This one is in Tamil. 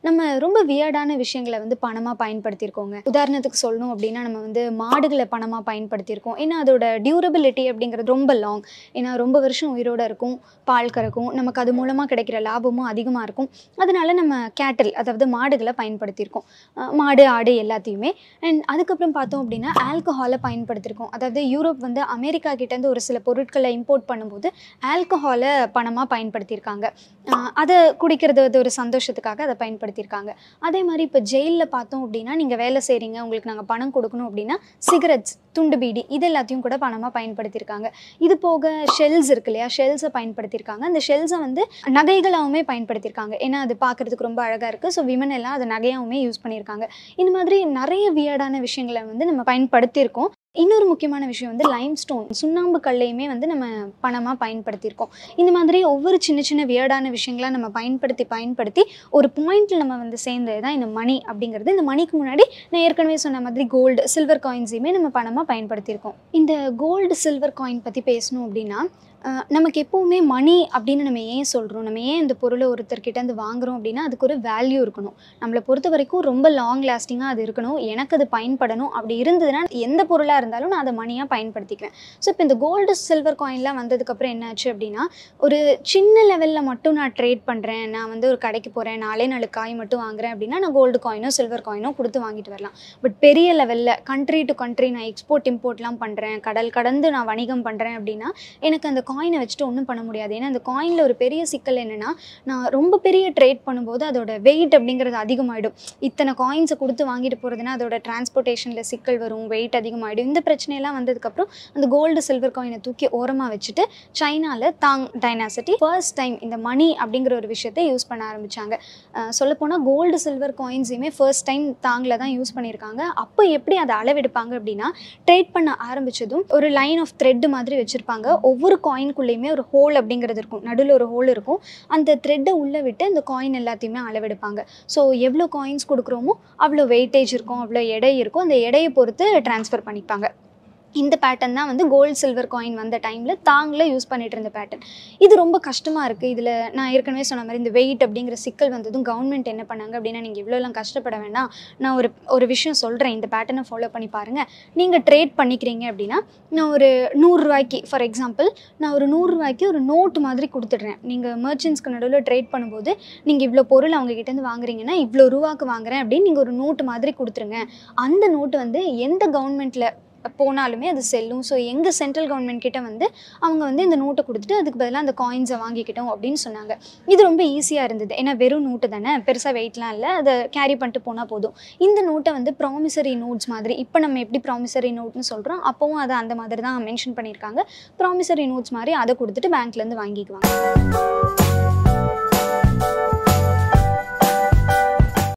நம்ம ரொம்ப வியர்டான விஷயங்களை வந்து பணமாக பயன்படுத்தியிருக்கோங்க உதாரணத்துக்கு சொல்லணும் அப்படின்னா நம்ம வந்து மாடுகளை பணமாக பயன்படுத்தியிருக்கோம் ஏன்னா அதோட டியூரபிலிட்டி அப்படிங்கிறது ரொம்ப லாங் ஏன்னா ரொம்ப வருஷம் உயிரோட இருக்கும் பால் கறக்கும் நமக்கு அது மூலமாக கிடைக்கிற லாபமும் அதிகமாக இருக்கும் அதனால நம்ம கேட்டில் அதாவது மாடுகளை பயன்படுத்தியிருக்கோம் அஹ் மாடு ஆடு எல்லாத்தையுமே அண்ட் அதுக்கப்புறம் பார்த்தோம் அப்படின்னா ஆல்கஹாலை பயன்படுத்தியிருக்கோம் அதாவது யூரோப் வந்து அமெரிக்கா கிட்டேருந்து ஒரு சில பொருட்களை இம்போர்ட் பண்ணும்போது ஆல்கஹாலை பணமாக பயன்படுத்தியிருக்காங்க அஹ் அதை குடிக்கிறது அது ஒரு சந்தோஷத்துக்காக அதை பயன்படுத்தியிருக்காங்க அதே மாதிரி இப்போ ஜெயிலில் பார்த்தோம் அப்படின்னா நீங்கள் வேலை செய்கிறீங்க உங்களுக்கு நாங்கள் பணம் கொடுக்கணும் அப்படின்னா சிகரெட்ஸ் துண்டு பீடி இது எல்லாத்தையும் கூட பணமாக பயன்படுத்தியிருக்காங்க இது போக ஷெல்ஸ் இருக்கு இல்லையா ஷெல்ஸை பயன்படுத்தியிருக்காங்க அந்த ஷெல்ஸை வந்து நகைகளாகவுமே பயன்படுத்தியிருக்காங்க ஏன்னா அது பார்க்குறதுக்கு ரொம்ப அழகாக இருக்குது ஸோ விமன் எல்லாம் அதை நகையாகவுமே யூஸ் பண்ணியிருக்காங்க இந்த மாதிரி நிறைய வியர்டான விஷயங்களை வந்து நம்ம பயன்படுத்தியிருக்கோம் இன்னொரு முக்கியமான விஷயம் வந்து லைம் ஸ்டோன் சுண்ணாம்பு கல்லையுமே வந்து நம்ம பணமாக பயன்படுத்தியிருக்கோம் இந்த மாதிரி ஒவ்வொரு சின்ன சின்ன வியர்டான விஷயங்களை நம்ம பயன்படுத்தி பயன்படுத்தி ஒரு பாயிண்ட்டில் நம்ம வந்து சேர்ந்தது தான் இந்த மணி அப்படிங்கிறது இந்த மணிக்கு முன்னாடி நான் ஏற்கனவே சொன்ன மாதிரி கோல்டு சில்வர் காயின்ஸையுமே நம்ம பணமாக பயன்படுத்தியிருக்கோம் இந்த கோல்டு சில்வர் காயின் பற்றி பேசணும் அப்படின்னா அஹ், நமக்கு எப்போவுமே மணி அப்படின்னு நம்ம ஏன் சொல்கிறோம் நம்ம ஏன் இந்த பொருளை ஒருத்தர்கிட்ட இருந்து வாங்குறோம் அப்படின்னா அதுக்கு ஒரு வேல்யூ இருக்கணும் நம்மளை பொறுத்த வரைக்கும் ரொம்ப லாங் லாஸ்டிங்காக அது இருக்கணும் எனக்கு அது பயன்படணும் அப்படி இருந்ததுன்னா எந்த பொருளாக இருந்தாலும் நான் அதை மணியாக பயன்படுத்திக்குவேன் ஸோ இப்போ இந்த கோல்டு சில்வர் காயின்லாம் வந்ததுக்கப்புறம் என்னாச்சு அப்படின்னா ஒரு சின்ன லெவலில் மட்டும் நான் ட்ரேட் பண்ணுறேன் நான் வந்து ஒரு கடைக்கு போகிறேன் நாலே நாலு காய் மட்டும் வாங்குறேன் அப்படின்னா நான் கோல்டு காயினோ சில்வர் காயினோ கொடுத்து வாங்கிட்டு வரலாம் பட் பெரிய லெவலில் கண்ட்ரி டு கண்ட்ரி நான் எக்ஸ்போர்ட் இம்போர்ட்லாம் பண்ணுறேன் கடல் கடந்து நான் வணிகம் பண்ணுறேன் அப்படின்னா எனக்கு அந்த காயினை வச்சுட்டு ஒன்றும் பண்ண முடியாது ஏன்னா அந்த காயினில் ஒரு பெரிய சிக்கல் என்னென்னா நான் ரொம்ப பெரிய ட்ரேட் பண்ணும்போது அதோட வெயிட் அப்படிங்கிறது அதிகமாகிடும் இத்தனை காயின்ஸை கொடுத்து வாங்கிட்டு போகிறதுனா அதோட டிரான்ஸ்போர்ட்டேஷனில் சிக்கல் வரும் வெயிட் அதிகமாகிடும் இந்த பிரச்சனையெல்லாம் வந்ததுக்கப்புறம் அந்த கோல்டு சில்வர் காயினை தூக்கி ஓரமாக வச்சுட்டு சைனாவில் தாங் டைனாசிட்டி ஃபர்ஸ்ட் டைம் இந்த மணி அப்படிங்கிற ஒரு விஷயத்தை யூஸ் பண்ண ஆரம்பித்தாங்க சொல்லப்போனால் கோல்டு சில்வர் காயின்ஸையுமே ஃபர்ஸ்ட் டைம் தாங்கில் தான் யூஸ் பண்ணியிருக்காங்க அப்போ எப்படி அதை அளவெடுப்பாங்க அப்படின்னா ட்ரேட் பண்ண ஆரம்பித்ததும் ஒரு லைன் ஆஃப் த்ரெட் மாதிரி வச்சுருப்பாங்க ஒவ்வொரு காயின்குள்ளேயுமே ஒரு ஹோல் அப்படிங்கிறது இருக்கும் நடுவில் ஒரு ஹோல் இருக்கும் அந்த த்ரெட்டை உள்ளே விட்டு அந்த காயின் எல்லாத்தையுமே அளவெடுப்பாங்க ஸோ எவ்வளோ காயின்ஸ் கொடுக்குறோமோ அவ்வளோ வெயிட்டேஜ் இருக்கும் அவ்வளோ எடை இருக்கும் அந்த எடையை பொறுத்து ட்ரான்ஸ்ஃபர் பண்ணிப்பாங்க இந்த பேட்டர்ன் தான் வந்து கோல்டு சில்வர் காயின் வந்த டைமில் தாங்களே யூஸ் பண்ணிட்டு இருந்த பேட்டர்ன் இது ரொம்ப கஷ்டமாக இருக்குது இதில் நான் ஏற்கனவே சொன்ன மாதிரி இந்த வெயிட் அப்படிங்கிற சிக்கல் வந்ததும் கவர்மெண்ட் என்ன பண்ணாங்க அப்படின்னா நீங்கள் இவ்வளோலாம் கஷ்டப்பட வேண்டாம் நான் ஒரு ஒரு விஷயம் சொல்கிறேன் இந்த பேட்டர்னை ஃபாலோ பண்ணி பாருங்கள் நீங்கள் ட்ரேட் பண்ணிக்கிறீங்க அப்படின்னா நான் ஒரு நூறுரூவாய்க்கு ஃபார் எக்ஸாம்பிள் நான் ஒரு நூறுரூவாய்க்கு ஒரு நோட்டு மாதிரி கொடுத்துட்றேன் நீங்கள் மர்ச்சன்ட்ஸ்க்கு நடுவில் ட்ரேட் பண்ணும்போது நீங்கள் இவ்வளோ பொருள் அவங்க கிட்டேருந்து வாங்குறீங்கன்னா இவ்வளோ ரூபாக்கு வாங்குறேன் அப்படின்னு நீங்கள் ஒரு நோட்டு மாதிரி கொடுத்துருங்க அந்த நோட்டு வந்து எந்த கவர்மெண்ட்டில் போனாலுமே அது செல்லும் ஸோ எங்கள் சென்ட்ரல் கவர்மெண்ட் கிட்ட வந்து அவங்க வந்து இந்த நோட்டை கொடுத்துட்டு அதுக்கு பதிலாக அந்த காயின்ஸை வாங்கிக்கிட்டோம் அப்படின்னு சொன்னாங்க இது ரொம்ப ஈஸியாக இருந்தது ஏன்னா வெறும் நோட்டு தானே பெருசாக வெயிட்லாம் இல்லை அதை கேரி பண்ணிட்டு போனால் போதும் இந்த நோட்டை வந்து ப்ராமிசரி நோட்ஸ் மாதிரி இப்போ நம்ம எப்படி ப்ராமிசரி நோட்னு சொல்கிறோம் அப்போவும் அதை அந்த மாதிரி தான் மென்ஷன் பண்ணியிருக்காங்க ப்ராமிசரி நோட்ஸ் மாதிரி அதை கொடுத்துட்டு பேங்க்லேருந்து வாங்கிக்குவாங்க